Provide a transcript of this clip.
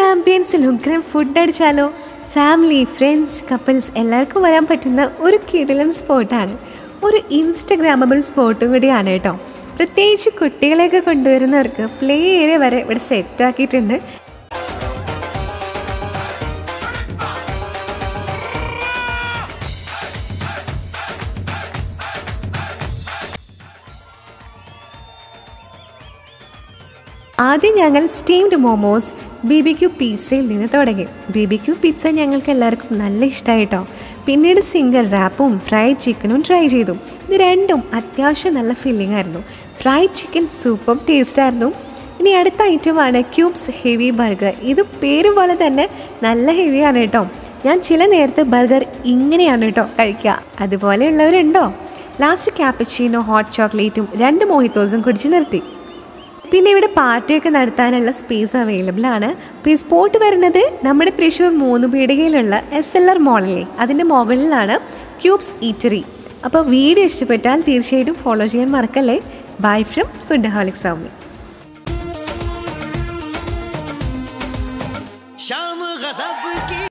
ആംബിയൻസിൽ ഉഗ്രം ഫുഡ് അടിച്ചാലോ family friends couples എല്ലാവർക്കും വരാൻ പറ്റുന്ന ഒരു കിടിലൻ സ്പോട്ടാണ് ഒരു ഇൻസ്റ്റഗ്രാമബിൾ സ്പോട്ടും കൂടിയാണ് കേട്ടോ പ്രത്യേകിച്ച് കുട്ടികളെയൊക്കെ കൊണ്ടുവരുന്നവർക്ക് പ്ലേ ഏരിയ വരെ ഇവിടെ സെറ്റാക്കിയിട്ടുണ്ട് ആദ്യം ഞങ്ങൾ steamed momos B B Q പിസ്സയിൽ നിന്ന് തുടങ്ങി ബി ബി ക്യു പിസ്സ ഞങ്ങൾക്ക് എല്ലാവർക്കും നല്ല ഇഷ്ടമായിട്ടോ പിന്നീട് സിംഗിൾ റാപ്പും ഫ്രൈഡ് ചിക്കനും ട്രൈ ചെയ്തു ഇത് രണ്ടും അത്യാവശ്യം നല്ല ഫീലിംഗ് ആയിരുന്നു ഫ്രൈഡ് ചിക്കൻ സൂപ്പർ ടേസ്റ്റ് ആയിരുന്നു ഇനി അടുത്ത ഐറ്റമാണ് ക്യൂബ്സ് ഹെവി ബർഗർ ഇത് പേര് പോലെ തന്നെ നല്ല ഹെവിയാണ് കേട്ടോ ഞാൻ ചില നേരത്തെ ബർഗർ ഇങ്ങനെയാണ് കേട്ടോ കഴിക്കുക അതുപോലെയുള്ളവരുണ്ടോ ലാസ്റ്റ് ക്യാപ്പച്ചീനോ ഹോട്ട് ചോക്ലേറ്റും രണ്ട് മോഹിത്തോസും കുടിച്ച് നിർത്തി പിന്നെ ഇവിടെ പാർട്ടിയൊക്കെ നടത്താനുള്ള സ്പേസ് അവൈലബിൾ ആണ് അപ്പോൾ ഈ സ്പോട്ട് വരുന്നത് നമ്മുടെ തൃശ്ശൂർ മൂന്ന് പീടികയിലുള്ള എസ് എൽ ആർ മോളിലെ അതിൻ്റെ മുകളിലാണ് ക്യൂബ്സ് ഈറ്ററി അപ്പോൾ വീഡിയോ ഇഷ്ടപ്പെട്ടാൽ തീർച്ചയായിട്ടും ഫോളോ ചെയ്യാൻ മറക്കല്ലേ bye from foodholic Soumi शाम गजब